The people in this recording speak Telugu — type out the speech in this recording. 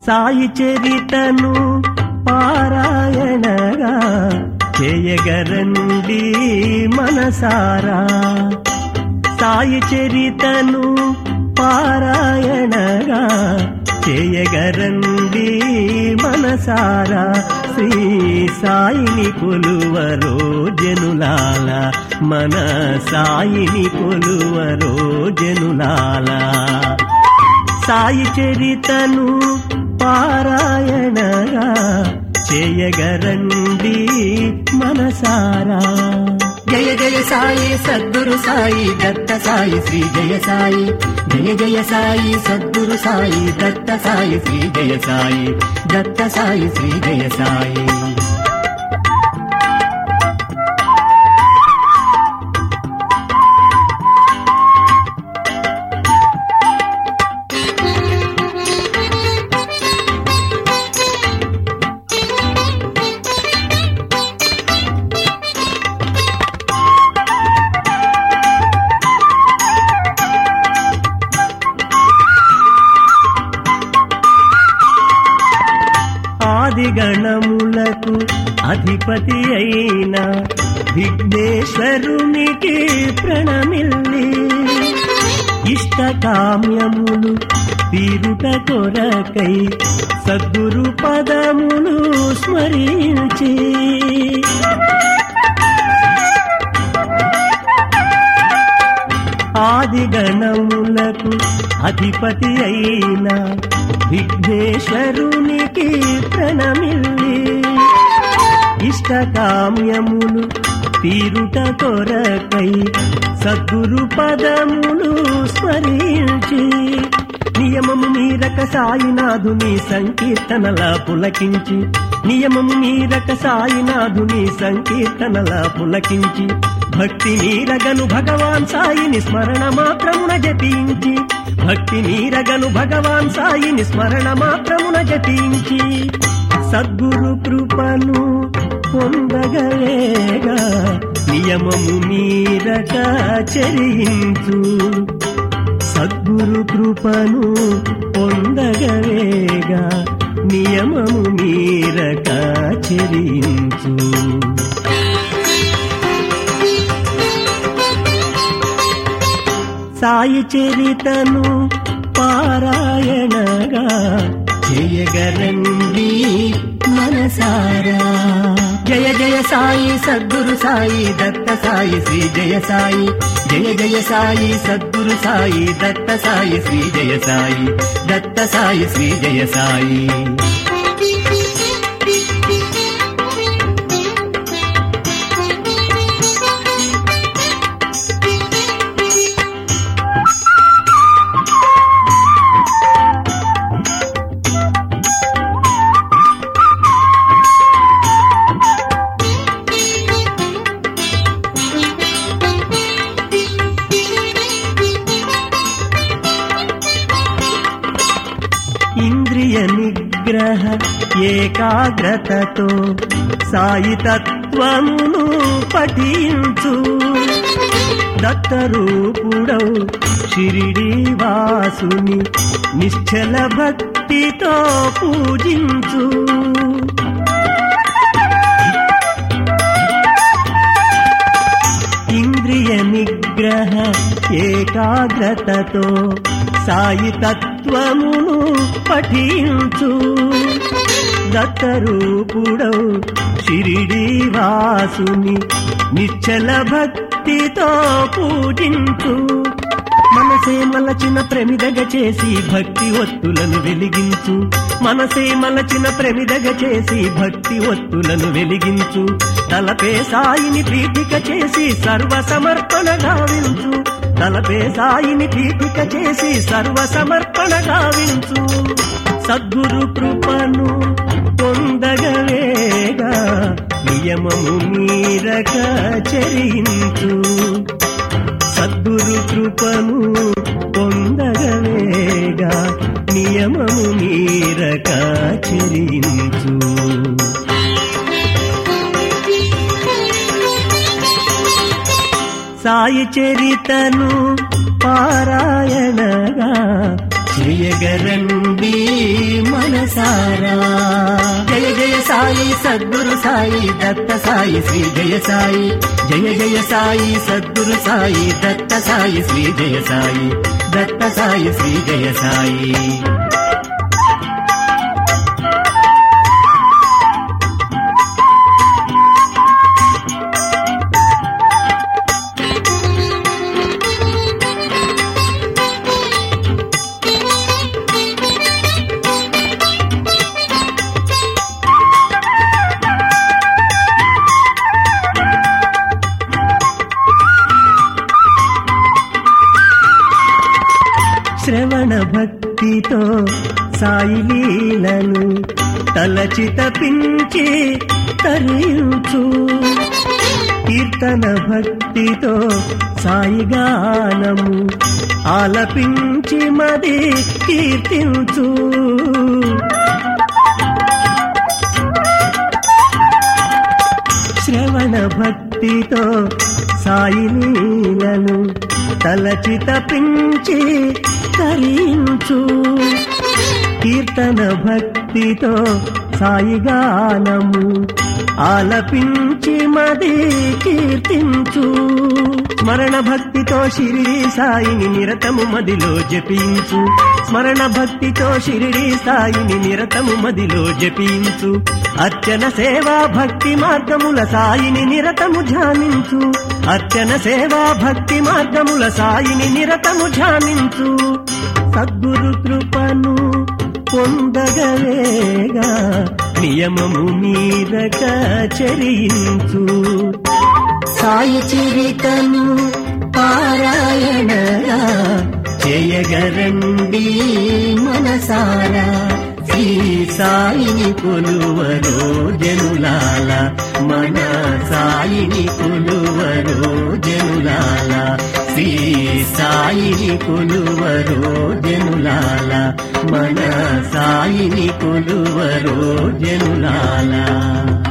సాయి చరితను పారాయణగా చేయగరండి మనసారా సాయి చరితను పారాయణగా చేయగరండి మనసారా శ్రీ సాయిని కొలువరో జనులాల మన సాయిని కొలువరో జనులాల సాయి చరితను పారాయణగా చేయగరండి మనసారా జయ జయ సాయి సద్గురు సాయి దత్త సాయి శ్రీ జయ సాయి జయ జయ సాయి సద్గురు సాయి దత్త సాయి శ్రీ జయ సాయి దత్త సాయి శ్రీ జయ సాయి ఆది గణములకు అధిపతి అయిన విఘ్నేశ్వరునికి ప్రణమిల్లి ఇష్టకామ్యములు తీరుట కొరకై సద్గురు పదములు స్మరించి ఆది గణములకు అధిపతి అయిన విఘ్నేశ్వరునికి ప్రణమిల్లి ఇష్టకామ్యములు తీరుట కొరకై సద్గురు పదములు స్మరించి నియమము మీరక సాయినాథుని సంకీర్తనల పులకించి నియమము మీరక సాయినాథుని సంకీర్తనల పులకించి భక్తి నీరగను భగవాన్ సాయిని స్మరణ మాత్రమున జపించి భక్తి నీరగను భగవాన్ సాయిని స్మరణ మాత్రమున జపించి సద్గురు కృపను పొందగలేగా నియమము మీరక చరించు సద్గురు కృపను పొందగలేగా నియమము మీరక చరించు సాయి చరితను పారాయణగా చేయగరండి మనసారా జయ జయ సాయి సద్గురు సాయి దత్త సాయి శ్రీ జయ సాయి జయ జయ సాయి సద్గురు సాయి దత్త సాయి శ్రీ జయ సాయి దత్త సాయి శ్రీ జయ సాయి ఇంద్రియ నిగ్రహ ఏకాగ్రతతో సాయి తత్వమును పఠించు దత్తరూపుడవు షిరిడి వాసుని నిశ్చల భక్తితో పూజించు ఇంద్రియ నిగ్రహ ఏకాగ్రతతో సాయి తత్వమును పఠించు దత్తరూపుడవు షిరిడి వాసుని నిశ్చల భక్తితో పూజించు మనసే మలచిన ప్రమిదగ చేసి భక్తి ఒత్తులను వెలిగించు మనసే మలచిన ప్రమిదగ చేసి భక్తి ఒత్తులను వెలిగించు తలపే సాయిని ప్రీతిక చేసి సర్వ సమర్పణ గావించు తలపే సాయిని ప్రీతిక చేసి సర్వ సమర్పణ గావించు సద్గురు కృపను పొందగలేగా నియమము మీరక చరించు సద్గురు కృపను పొందగలేగా నియమము మీరక చరించు సాయి చరితను పారాయణగా చేయగరండి మనసారా జయ జయ సాయి సద్గురు సాయి దత్త సాయి శ్రీ జయ సాయి జయ జయ సాయి సద్గురు సాయి దత్త సాయి శ్రీ జయ సాయి దత్త సాయి శ్రీ జయ సాయి శ్రవణ భక్తితో సాయి లీలను తలచి తపించి తరించు కీర్తన భక్తితో సాయి గానము ఆలపించి మది కీర్తించు శ్రవణ భక్తితో సాయి లీలను తలచి తపించి తరించు కీర్తన భక్తితో సాయి గానము ఆలపించి మది కీర్తించు స్మరణ భక్తితో షిరిడి సాయిని నిరతము మదిలో జపించు స్మరణ భక్తితో షిరిడి సాయిని నిరతము మదిలో జపించు అర్చన సేవా భక్తి మార్గముల సాయిని నిరతము ధ్యానించు అర్చన సేవా భక్తి మార్గముల సాయిని నిరతము ధ్యానించు సద్గురు కృపను పొందగలేగా నియమము మీరక చరించు సాయి చరితను పారాయణగా చేయగరండి మనసారా శ్రీ సాయిని కొలువరో జనులాల మన సాయిని కొలువరో జనులాల శ్రీ సాయిని కొలువరో జనులాల మన సాయిని కొలువరో జనులాల